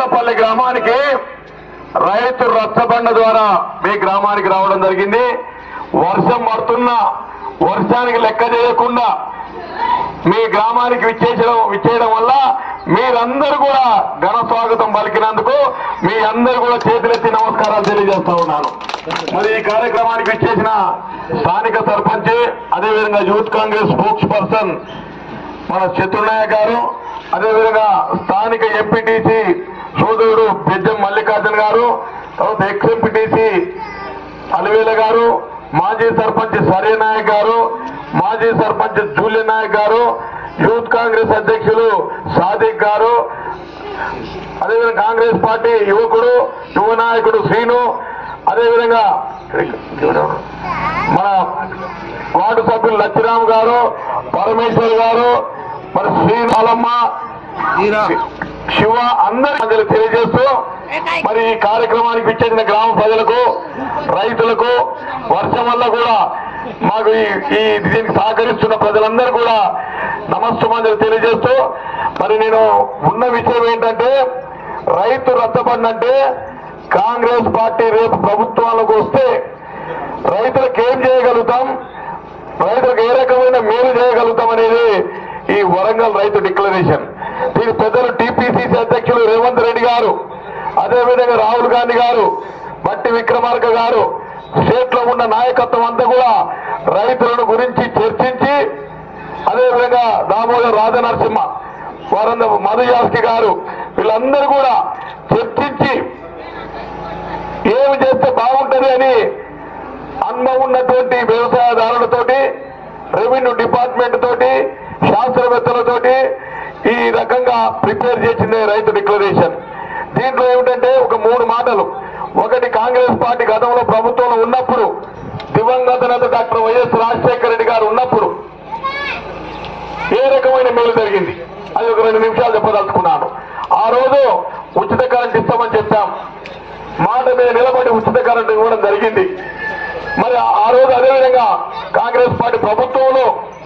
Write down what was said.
లింగంపల్లి గ్రామానికి రైతు రచ్చబండ ద్వారా మీ గ్రామానికి రావడం జరిగింది వర్షం పడుతున్నా వర్షానికి లెక్క చేయకుండా మీ గ్రామానికి విచ్చేయడం విచ్చేయడం వల్ల మీరందరూ కూడా ఘన స్వాగతం పలికినందుకు మీ అందరూ కూడా చేతులెత్తి నమస్కారాలు తెలియజేస్తా ఉన్నాను మరి ఈ కార్యక్రమానికి విచ్చేసిన స్థానిక సర్పంచ్ అదేవిధంగా యూత్ కాంగ్రెస్ స్పోక్స్ పర్సన్ మన చతుర్నాయ గారు అదేవిధంగా స్థానిక ఎంపీటీసీ సోదరుడు బెజ్జం మల్లికార్జున గారు తర్వాత ఎక్స్ ఎంపీటీసీ అలివేల గారు మాజీ సర్పంచ్ సరే నాయక్ గారు మాజీ సర్పంచ్ జూలి నాయక్ గారు యూత్ కాంగ్రెస్ అధ్యక్షులు సాదిక్ గారు అదేవిధంగా కాంగ్రెస్ పార్టీ యువకుడు యువ నాయకుడు శ్రీను అదేవిధంగా మన వార్డు సభ్యులు లచ్చిరామ్ గారు పరమేశ్వర్ గారు మరి శ్రీనాలమ్మ శివ అందరి అందరూ తెలియజేస్తూ మరి ఈ కార్యక్రమానికి విచ్చేసిన గ్రామ ప్రజలకు రైతులకు వర్షం వల్ల కూడా మాకు ఈ ఈ దీనికి సహకరిస్తున్న ప్రజలందరూ కూడా నమస్తమాంజలు తెలియజేస్తూ మరి నేను ఉన్న విషయం ఏంటంటే రైతు రద్దపడినంటే కాంగ్రెస్ పార్టీ రేపు ప్రభుత్వాలకు వస్తే రైతులకు ఏం చేయగలుగుతాం రైతులకు ఏ రకమైన మేలు చేయగలుగుతాం అనేది ఈ వరంగల్ రైతు డిక్లరేషన్ దీని పెద్దలు టీపీసీసీ అధ్యక్షులు రేవంత్ రెడ్డి గారు అదేవిధంగా రాహుల్ గాంధీ గారు బట్టి విక్రమార్క గారు స్టేట్ లో ఉన్న నాయకత్వం అంతా కూడా రైతులను గురించి చర్చించి అదేవిధంగా దామోదర్ రాజనరసింహ వారందరూ మధుయాస్కి గారు వీళ్ళందరూ కూడా చర్చించి ఏమి చేస్తే బాగుంటది అని అనుభవం ఉన్నటువంటి వ్యవసాయదారులతోటి రెవెన్యూ డిపార్ట్మెంట్ తోటి శాస్త్రవేత్తలతోటి ఈ రకంగా ప్రిపేర్ చేసిందే రైతు డిక్లరేషన్ దీంట్లో ఏమిటంటే ఒక మూడు మాటలు ఒకటి కాంగ్రెస్ పార్టీ గతంలో ప్రభుత్వంలో ఉన్నప్పుడు దివంగత నేత డాక్టర్ వైఎస్ రాజశేఖర రెడ్డి గారు ఉన్నప్పుడు ఏ రకమైన మేలు జరిగింది అది ఒక రెండు నిమిషాలు చెప్పదలుచుకున్నాను ఆ రోజు ఉచిత కరెంట్ ఇస్తామని చెప్పాం మాట మీద నిలబడి ఉచిత కరెంట్ ఇవ్వడం జరిగింది మరి ఆ- ఆ రోజు అదేవిధంగా కాంగ్రెస్ పార్టీ ప్రభుత్వంలో